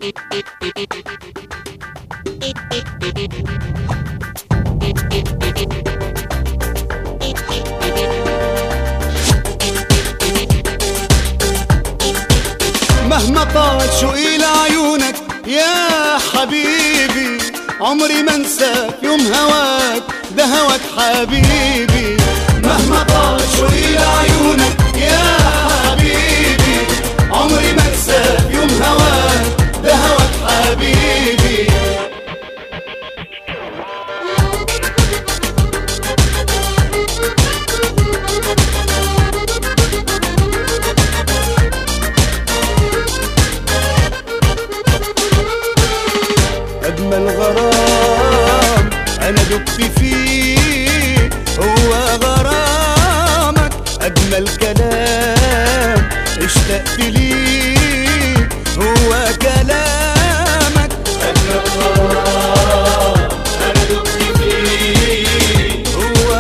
مهما طال شوقي لعيونك يا حبيبي عمري ما انسى يوم هواك ده هواك حبيبي مهما طال شوقي لعيونك يا حبيبي عمري ما انسى يوم هواك ده هواك حبيبي أجمل غرام أنا دبت فيه هو غرامك أجمل كلام اشتقت ليه هو كلامك أجمل غرام أنا دبت فيه هو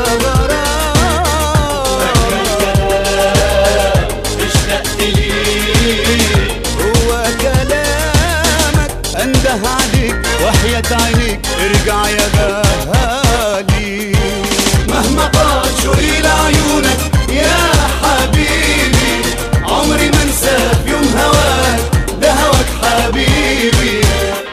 غرام أجمل كلام اشتقت ليه هو كلامك انده عليك وحياة عينيك ارجع يا غالي مهما طال شوقي لعيونك يا حبيبي عمري ما انسى في يوم هواك ده هواك حبيبي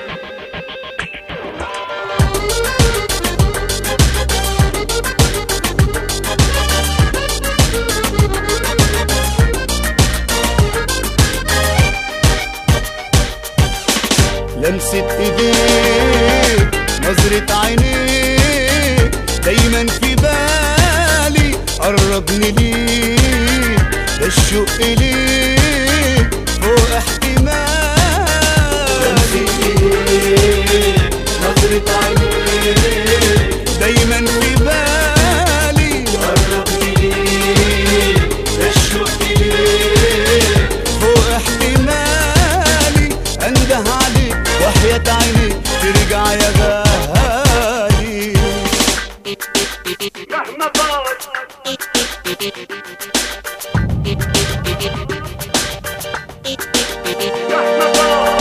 لمسة ايديك نظرة عينيك دايما في بالي قربني ليك ده الشوق ليك فوق احتمال لمسة ايديك نظرة عينيك دايما في بالي قربني ليك ده الشوق ليك فوق احتمالي انده عليك وحياة عينيك ترجع يا غالي مهما طال مهما طال